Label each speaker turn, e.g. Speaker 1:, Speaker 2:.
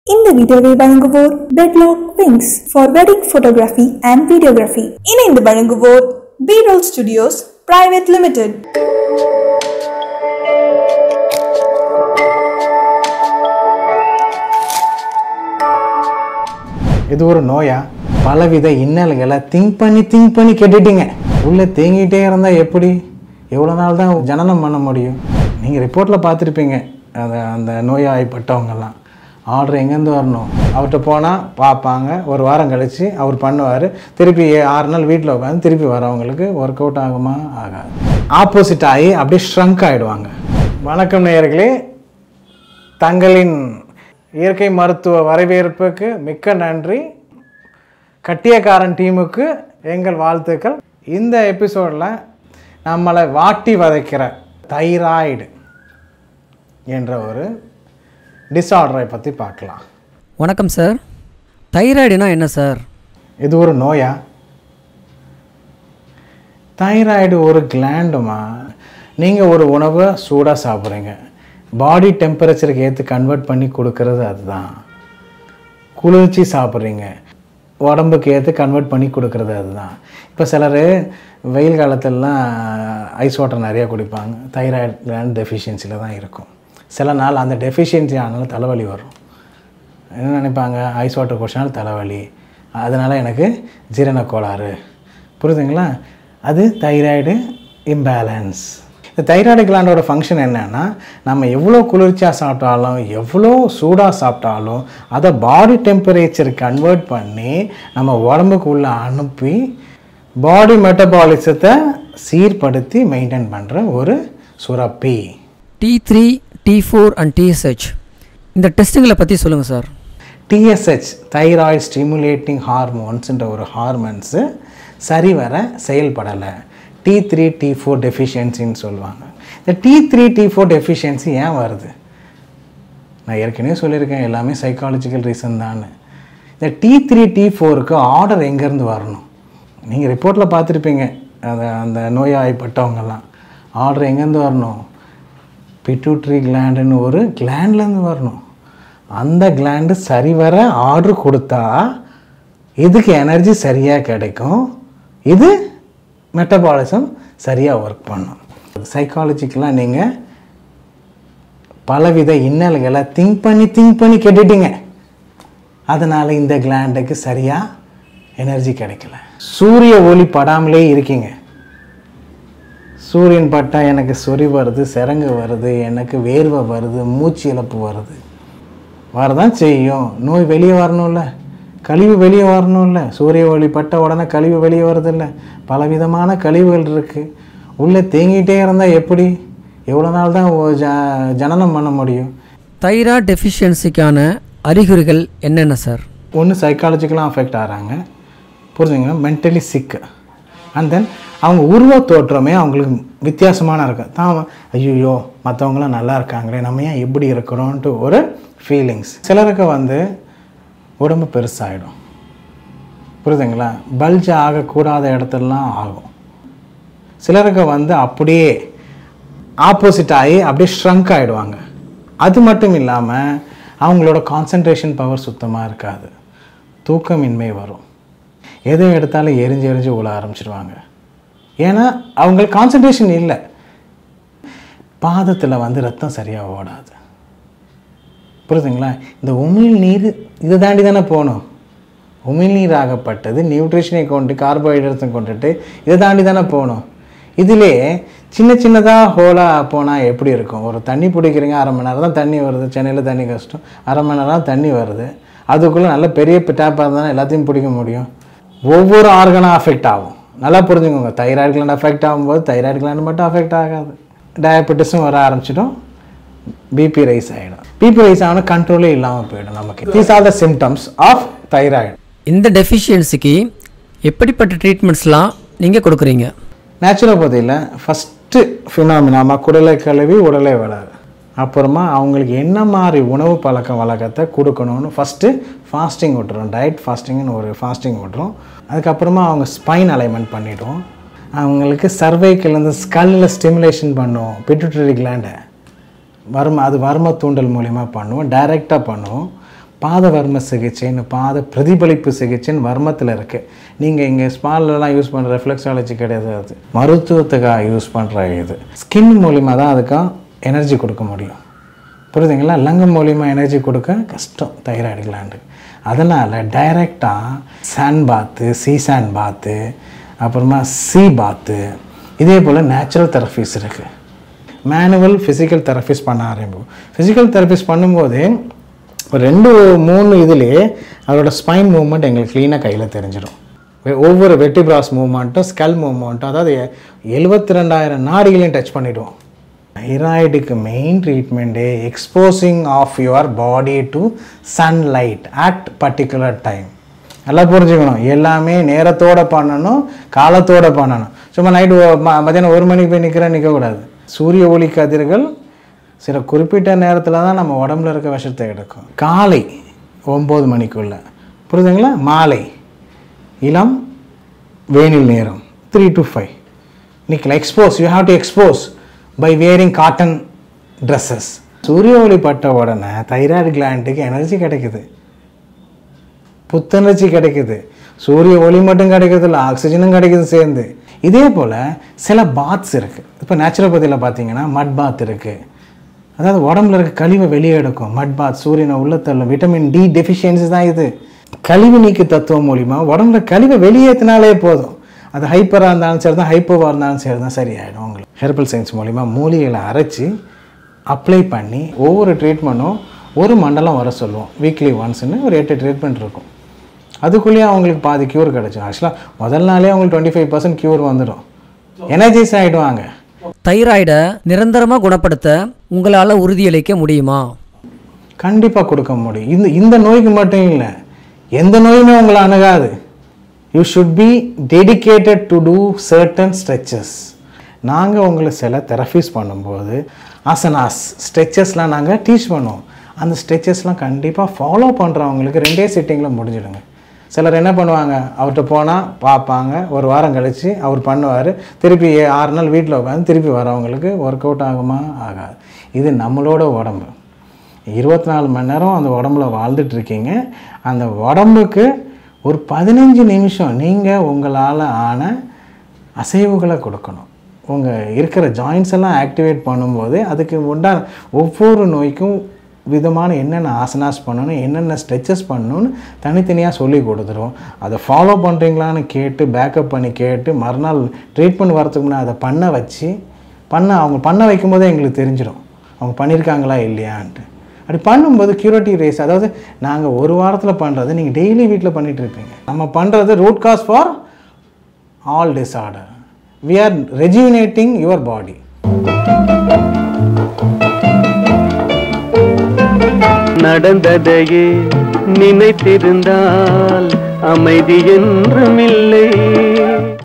Speaker 1: இந்த வீடியோவை வழங்குவோர் பெட்லாக் wings for wedding photography and videography இணைந்து வழங்குவோர் பீரோல் ஸ்டுடியோஸ் பிரைவேட் லிமிடெட்
Speaker 2: இது ஒரு நோயா பலவித இன்னல்களை திங்க் பண்ணி திங்க் பண்ணி கேட்டுட்டீங்க உள்ளே தேங்கிட்டே இருந்தால் எப்படி எவ்வளோ நாள் தான் ஜனனம் பண்ண முடியும் நீங்கள் ரிப்போர்ட்டில் பார்த்துருப்பீங்க அந்த அந்த நோயாய்ப்பட்டவங்கெல்லாம் ஆர்டர் எங்கேருந்து வரணும் அவர்கிட்ட போனால் பார்ப்பாங்க ஒரு வாரம் கழித்து அவர் பண்ணுவார் திருப்பி ஆறு நாள் வீட்டில் உட்காந்து திருப்பி வரவங்களுக்கு ஒர்க் அவுட் ஆகுமா ஆகாது ஆப்போசிட் ஆகி அப்படியே ஷ்ரங்க் ஆகிடுவாங்க வணக்கம் நேயர்களே தங்களின் இயற்கை மருத்துவ வரவேற்புக்கு மிக்க நன்றி கட்டியக்காரன் டீமுக்கு எங்கள் வாழ்த்துக்கள் இந்த எபிசோடில் நம்மளை வாட்டி வதைக்கிற தைராய்டு என்ற ஒரு டிஸார்டரை பற்றி பார்க்கலாம்
Speaker 3: வணக்கம் சார் தைராய்டுனா என்ன சார்
Speaker 2: இது ஒரு நோயா தைராய்டு ஒரு கிளாண்டுமா நீங்கள் ஒரு உணவை சூடாக சாப்பிட்றீங்க பாடி டெம்பரேச்சருக்கு ஏற்று கன்வெர்ட் பண்ணி கொடுக்கறது அதுதான் குளிர்ச்சி சாப்பிட்றீங்க உடம்புக்கு ஏற்று கன்வெர்ட் பண்ணி கொடுக்கறது அதுதான் இப்போ சிலர் வெயில் காலத்திலலாம் ஐஸ் வாட்டர் நிறையா குடிப்பாங்க தைராய்டு கிளாண்ட் டெஃபிஷியன்சியில் தான் இருக்கும் சில நாள் அந்த டெஃபிஷியன்சி ஆனாலும் தலைவலி வரும் என்ன நினைப்பாங்க ஐஸ் வாட்டர் குடிச்சனால தலைவலி அதனால் எனக்கு ஜீரண கோளாறு புரியுதுங்களா அது தைராய்டு இம்பேலன்ஸ் இந்த தைராய்டு கிளாண்டோட ஃபங்க்ஷன் என்னன்னா நம்ம எவ்வளோ குளிர்ச்சியாக சாப்பிட்டாலும் எவ்வளோ சூடாக சாப்பிட்டாலும் அதை பாடி டெம்பரேச்சர் கன்வெர்ட் பண்ணி நம்ம உடம்புக்கு உள்ள அனுப்பி பாடி மெட்டபாலிசத்தை சீர்படுத்தி மெயின்டைன் பண்ணுற ஒரு சுரப்பி
Speaker 3: T three T four and TSH இந்த டெஸ்ட்டுங்களை பற்றி சொல்லுங்கள் சார்
Speaker 2: டிஎஸ்ஹெச் தைராய்டு ஸ்டிமுலேட்டிங் ஹார்மோன்ஸ்ன்ற ஒரு ஹார்மோன்ஸு சரிவர செயல்படலை டி த்ரீ டி ஃபோர் டெஃபிஷியன்சின்னு சொல்லுவாங்க இந்த T three T four deficiency ஏன் வருது நான் ஏற்கனவே சொல்லியிருக்கேன் எல்லாமே சைக்காலஜிக்கல் ரீசன் தான் இந்த டி த்ரீ டி ஃபோருக்கு ஆர்டர் எங்கேருந்து வரணும் நீங்கள் ரிப்போர்ட்டில் பார்த்துருப்பீங்க அந்த அந்த நோயாய்ப்பட்டவங்கெல்லாம் ஆர்டர் எங்கேருந்து வரணும் பிட்யூட்ரி கிளாண்டுன்னு ஒரு கிளாண்ட்லேருந்து வரணும் அந்த கிளாண்டு சரிவர ஆர்டர் கொடுத்தா இதுக்கு எனர்ஜி சரியாக கிடைக்கும் இது மெட்டபாலிசம் சரியாக ஒர்க் பண்ணும் சைக்காலஜிக்கெலாம் நீங்கள் பலவித இன்னல்களை திங்க் பண்ணி திங்க் பண்ணி கேட்டுட்டீங்க அதனால் இந்த கிளாண்டுக்கு சரியாக எனர்ஜி கிடைக்கல சூரிய ஒளி படாமலே இருக்கீங்க சூரியன் பட்டா எனக்கு சொறி வருது சிறங்கு வருது எனக்கு வேர்வை வருது மூச்சு இழப்பு வருது வரதான் செய்யும் நோய் வெளியே வரணும்ல கழிவு வெளியே வரணும்ல சூரிய ஒளி பட்ட உடனே கழிவு வெளியே வருதில்ல பலவிதமான கழிவுகள் இருக்குது உள்ளே தேங்கிட்டே இருந்தால் எப்படி எவ்வளோ நாள் தான் ஓ- ஜ- ஜனனம் பண்ண முடியும்
Speaker 3: தைராய்டு டெஃபிஷியன்சிக்கான அறிகுறிகள் என்னென்ன சார்
Speaker 2: ஒன்று சைக்காலஜிக்கலாக அஃபெக்ட் ஆகிறாங்க புரிஞ்சுங்க மென்டலி சிக்கு அண்ட் தென் அவங்க உருவ தோற்றமே அவங்களுக்கு வித்தியாசமான இருக்கும் தான் ஐயோ மற்றவங்களாம் நல்லா இருக்காங்களே நம்ம ஏன் இப்படி இருக்கிறோன்ட்டு ஒரு ஃபீலிங்ஸ் சிலருக்கு வந்து உடம்பு பெருசாகிடும் புரியுதுங்களா பல்ஜ் ஆகக்கூடாத இடத்துலலாம் ஆகும் சிலருக்கு வந்து அப்படியே ஆப்போசிட் ஆகி அப்படியே ஷ்ரங்க் ஆகிடுவாங்க அது மட்டும் இல்லாமல் அவங்களோட கான்சன்ட்ரேஷன் பவர் சுத்தமாக இருக்காது தூக்கமின்மை வரும் எதை எடுத்தாலும் எரிஞ்சு எரிஞ்சு உழ ஆரம்பிச்சிடுவாங்க ஏன்னா அவங்களுக்கு கான்சன்ட்ரேஷன் இல்லை பாதத்தில் வந்து ரத்தம் சரியாக ஓடாது புரியுதுங்களா இந்த உமிழ் நீர் இதை தாண்டி தானே போகணும் உமிழ்நீர் ஆகப்பட்டது நியூட்ரிஷனை கொண்டு கார்போஹைட்ரேட்ஸை கொண்டுட்டு இதை தாண்டி தானே போகணும் இதிலே சின்ன சின்னதாக ஹோலாக போனால் எப்படி இருக்கும் ஒரு தண்ணி பிடிக்கிறீங்க அரை மணி நேரம் தான் தண்ணி வருது சென்னையில் தண்ணி கஷ்டம் அரை மணி நேரம் தான் தண்ணி வருது அதுக்குள்ளே நல்ல பெரிய டேப்பாக இருந்தால் எல்லாத்தையும் பிடிக்க முடியும் ஒவ்வொரு ஆர்கனும் அஃபெக்ட் ஆகும் நல்லா புரிஞ்சுக்கோங்க தைராய்டு கிளாண்ட் அஃபெக்ட் ஆகும்போது தைராய்டு கிளாண்ட் மட்டும் அஃபெக்ட் ஆகாது டயபெட்டிஸும் வர ஆரம்பிச்சிடும் பிபி ரைஸ் ஆகிடும் பிபி ரைஸ் ஆனால் கண்ட்ரோலே இல்லாமல் போயிடும் நமக்கு these are the symptoms of thyroid
Speaker 3: இந்த டெஃபிஷியன்சிக்கு எப்படிப்பட்ட ட்ரீட்மெண்ட்ஸ்லாம் நீங்கள் கொடுக்குறீங்க
Speaker 2: நேச்சுரோபதியில் ஃபஸ்ட்டு ஃபினாமினாமா குடலை கழுவி உடலை வளரு அப்புறமா அவங்களுக்கு என்ன மாதிரி உணவு பழக்க வழக்கத்தை கொடுக்கணும்னு ஃபஸ்ட்டு ஃபாஸ்டிங் விட்டுரும் டயட் ஃபாஸ்டிங்னு ஒரு ஃபாஸ்டிங் விட்டுரும் அதுக்கப்புறமா அவங்க ஸ்பைன் அலைன்மெண்ட் பண்ணிவிடும் அவங்களுக்கு சர்வைக்கிலேருந்து ஸ்கல்லில் ஸ்டிமுலேஷன் பண்ணுவோம் பிட்யூட்டரி கிளாண்டை வர்ம அது வர்ம தூண்டல் மூலிமா பண்ணுவோம் டைரெக்டாக பண்ணுவோம் பாத வர்ம சிகிச்சைன்னு பாத பிரதிபலிப்பு சிகிச்சைன்னு வர்மத்தில் இருக்குது நீங்கள் இங்கே ஸ்பாலெலாம் யூஸ் பண்ணுற ரெஃப்ளெக்ஸாலஜி கிடையாது அது மருத்துவத்துக்காக யூஸ் பண்ணுற இது ஸ்கின் மூலிமா தான் அதுக்கு எனர்ஜி கொடுக்க முடியும் புரியுதுங்களா லங்கு மூலிமா எனர்ஜி கொடுக்க கஷ்டம் தைராய்டு கிளாண்டு அதனால் டைரெக்டாக சாண்ட் பாத்து சீ சாண்ட் பாத்து அப்புறமா சீ பாத்து இதே போல் நேச்சுரல் தெரபிஸ் இருக்குது மேனுவல் ஃபிசிக்கல் தெரபிஸ் பண்ண ஆரம்பிக்கும் ஃபிசிக்கல் தெரபிஸ் பண்ணும்போது ஒரு ரெண்டு மூணு இதுலேயே அதோட ஸ்பைன் மூவ்மெண்ட் எங்களுக்கு க்ளீனாக கையில் தெரிஞ்சிடும் வெ- ஒவ்வொரு வெட்டிபிராஸ் மூவ்மெண்ட்டும் ஸ்கல் மூவ்மெண்ட்டும் அதாவது எழுபத்தி ரெண்டாயிரம் நாடிகளையும் டச் பண்ணிவிடுவோம் தைராய்டுக்கு மெயின் ட்ரீட்மெண்ட்டே exposing of your body to sunlight at particular time நல்லா புரிஞ்சுக்கணும் எல்லாமே நேரத்தோட பண்ணணும் காலத்தோட பண்ணணும் சும்மா நைட்டு மத்தியானம் ஒரு மணிக்கு போய் நிற்கிறேன் நிற்கக்கூடாது சூரிய ஒளி கதிர்கள் சில குறிப்பிட்ட நேரத்தில் தான் நம்ம உடம்புல இருக்க விஷத்தை எடுக்கும் காலை ஒம்பது மணிக்குள்ள புரியுதுங்களா மாலை இளம் வேனில் நேரம் த்ரீ டு ஃபைவ் நிக்கல expose you have to expose by wearing cotton dresses சூரிய ஒளி பட்ட உடனே தைராய்டு கிளாண்டுக்கு எனர்ஜி கிடைக்குது புத்துணர்ச்சி கிடைக்குது சூரிய ஒளி மட்டும் கிடைக்கிறது இல்லை ஆக்சிஜனும் கிடைக்குது சேர்ந்து இதே போல் சில பாத்ஸ் இருக்குது இப்போ நேச்சுரோபதியில் பார்த்தீங்கன்னா மட் பாத் இருக்குது அதாவது உடம்புல இருக்க கழிவை வெளியே எடுக்கும் மட் பாத் சூரியனை உள்ள தள்ளும் விட்டமின் டி டெஃபிஷியன்சி தான் இது கழிவு நீக்கு தத்துவம் மூலிமா உடம்புல கழிவை வெளியேற்றினாலே போதும் அது ஹைப்பராக இருந்தாலும் சரி தான் ஹைப்போவாக இருந்தாலும் சரி தான் சரியாயிடும் உங்களுக்கு ஹெர்பல் சயின்ஸ் மூலிமா மூலிகைகளை அரைச்சி அப்ளை பண்ணி ஒவ்வொரு ட்ரீட்மெண்ட்டும் ஒரு மண்டலம் வர சொல்லுவோம் வீக்லி ஒன்ஸ்னு ஒரு எட்டு ட்ரீட்மெண்ட் இருக்கும் அதுக்குள்ளேயே அவங்களுக்கு பாதி க்யூர் கிடச்சிடும் ஆக்சுவலாக முதல் நாளே அவங்களுக்கு டுவெண்ட்டி ஃபைவ் பர்சன்ட் க்யூர் வந்துடும் எனர்ஜைஸ் ஆகிடுவாங்க
Speaker 3: தைராய்டை நிரந்தரமாக குணப்படுத்த உங்களால் உறுதியளிக்க முடியுமா
Speaker 2: கண்டிப்பாக கொடுக்க முடியும் இந்த இந்த நோய்க்கு மட்டும் இல்லை எந்த நோயுமே உங்களை அணுகாது you should be dedicated to do certain stretches நாங்கள் உங்களை சில தெரபிஸ் பண்ணும்போது ஆசனாஸ் ஸ்ட்ரெச்சஸ்லாம் நாங்கள் டீச் பண்ணுவோம் அந்த ஸ்ட்ரெச்சஸ்லாம் கண்டிப்பாக ஃபாலோ பண்ணுறவங்களுக்கு ரெண்டே சிட்டிங்கில் முடிஞ்சிடுங்க சிலர் என்ன பண்ணுவாங்க அவர்கிட்ட போனால் பார்ப்பாங்க ஒரு வாரம் கழித்து அவர் பண்ணுவார் திருப்பி ஏ- ஆறு நாள் வீட்டில் உட்காந்து திருப்பி வரவங்களுக்கு ஒர்க் அவுட் ஆகுமா ஆகாது இது நம்மளோட உடம்பு இருபத்தி நாலு மணி நேரம் அந்த உடம்புல வாழ்ந்துட்டு இருக்கீங்க அந்த உடம்புக்கு ஒரு பதினஞ்சு நிமிஷம் நீங்கள் உங்களால் ஆன அசைவுகளை கொடுக்கணும் உங்கள் இருக்கிற ஜாயின்ஸ் எல்லாம் ஆக்டிவேட் பண்ணும்போது அதுக்கு உண்டான ஒவ்வொரு நோய்க்கும் விதமான என்னென்ன ஆசனாஸ் பண்ணணும் என்னென்ன ஸ்ட்ரெச்சஸ் பண்ணணும்னு தனித்தனியாக சொல்லி கொடுத்துருவோம் அதை ஃபாலோ பண்ணுறீங்களான்னு கேட்டு பேக்கப் பண்ணி கேட்டு மறுநாள் ட்ரீட்மெண்ட் வரதுக்கு முன்னாடி அதை பண்ண வச்சு பண்ண அவங்க பண்ண வைக்கும்போதே எங்களுக்கு தெரிஞ்சிடும் அவங்க பண்ணியிருக்காங்களா இல்லையான்ட்டு அப்படி பண்ணும்போது கியூரிட்டிவ் ரேஸ் அதாவது நாங்கள் ஒரு வாரத்தில் பண்ணுறது நீங்கள் டெய்லி வீட்டில் பண்ணிட்டு இருப்பீங்க நம்ம பண்ணுறது root cause for all disorder we are rejuvenating your body
Speaker 4: நடந்ததையே நினைத்திருந்தால் அமைதி என்றும் இல்லை